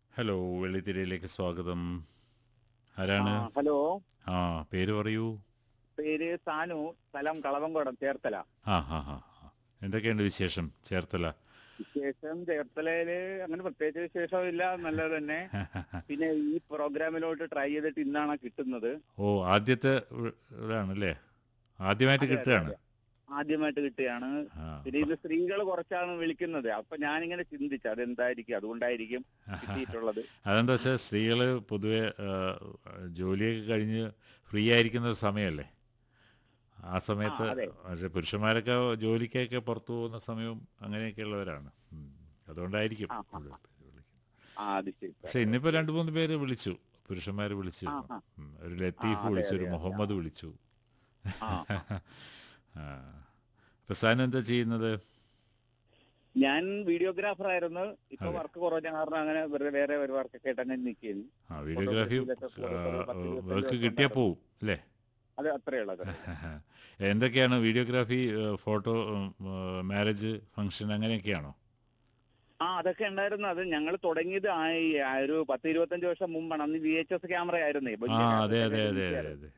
Hello വെള്ളിത്തിരയിലേക്ക് സ്വാഗതം ആരാണ് ആ, ഹലോ ആ പേര് പറയൂ പേര് സാനു സ്ഥലം കളവങ്കോടം ചേർത്തല ആ ഹാ ഹാ ഹാ. എന്തൊക്കെയുണ്ട് വിശേഷം ചേർത്തല വിശേഷം ചേർത്തലയില് അങ്ങനെ പ്രത്യേകിച്ച് വിശേഷമില്ല നല്ലത് തന്നെ പിന്നെ ഈ പ്രോഗ്രാമിലോട്ട് ട്രൈ ചെയ്തിട്ട് ഇന്നാണ് കിട്ടുന്നത് ഓ ആദ്യത്തെ ഇ- ഇതാണല്ലേ ആദ്യമായിട്ട് അതെ, അതെ, കിട്ടുകയാണ് ആദ്യമായിട്ട് കിട്ടുകയാണ് ആ, പിന്നെ ഇത് സ്ത്രീകൾ കുറച്ചാണ് വിളിക്കുന്നത് അപ്പൊ ഞാനിങ്ങനെ ചിന്തിച്ചു അതെന്തായിരിക്കും അതുകൊണ്ടായിരിക്കും കിട്ടിയിട്ടുള്ളത് അതെന്താ വെച്ചാൽ സ്ത്രീകൾ പൊതുവെ ആ, ജോലിയൊക്കെ കഴിഞ്ഞ് ഫ്രീ ആയിരിക്കുന്ന ഒരു സമയമല്ലേ ആ സമയത്ത് ആ, അതെ. പക്ഷെ പുരുഷന്മാരൊക്കെ ജോലിക്കൊക്കെ പുറത്തു പോകുന്ന സമയവും അങ്ങനെയൊക്കെ ഉള്ളവരാണ് ഉം. അതുകൊണ്ടായിരിക്കും ആ, ആ, കൂടുതൽ പേര് വിളിക്കുന്നത്. ആ അത് ശരി പക്ഷെ ഇന്നിപ്പോ രണ്ടു മൂന്ന് പേര് വിളിച്ചു പുരുഷന്മാര് വിളിച്ചു ആ, ആ. ഉം. ഒരു ലത്തീഫ് ആ, അതെ, വിളിച്ചു ഒരു അതെ, അതെ, മുഹമ്മദ് വിളിച്ചു ആ ആ. അപ്പൊ സാൻ എന്താ ചെയ്യുന്നത് ഞാൻ വീഡിയോഗ്രാഫർ ആയിരുന്നു ഇപ്പൊ അതെ. വർക്ക് കുറഞ്ഞ കാരണം അങ്ങനെ വെറുതെ വേറെ ഒരു വർക്കൊക്കെ ആയിട്ട് അങ്ങനെ നിൽക്കുന്നു ആ വീഡിയോഗ്രാഫി ഫോട്ടോഗ്രാഫിയിലൊക്കെ ഒരു പത്ത് ഇരുപത്തഞ്ച് വർക്ക് വർഷം കിട്ടിയാ ഉണ്ടായിരുന്നു. പോവും അല്ലേ അത് അത്രേ ഉള്ളത് എന്തൊക്കെയാണ് വീഡിയോഗ്രാഫി ഫോട്ടോ മാരേജ് ഫംഗ്ഷൻ അങ്ങനെയൊക്കെയാണോ ആ അതൊക്കെ ഉണ്ടായിരുന്നു അത് ഞങ്ങൾ തുടങ്ങിയത് ആ ഈ ആ ഒരു പത്ത് ഇരുപത്തഞ്ച് വർഷം മുമ്പാണ് അന്ന് വി എച്ച് എസ് ക്യാമറ ആയിരുന്നേ ആ അതെ അതെ അതെ അതെ അതെ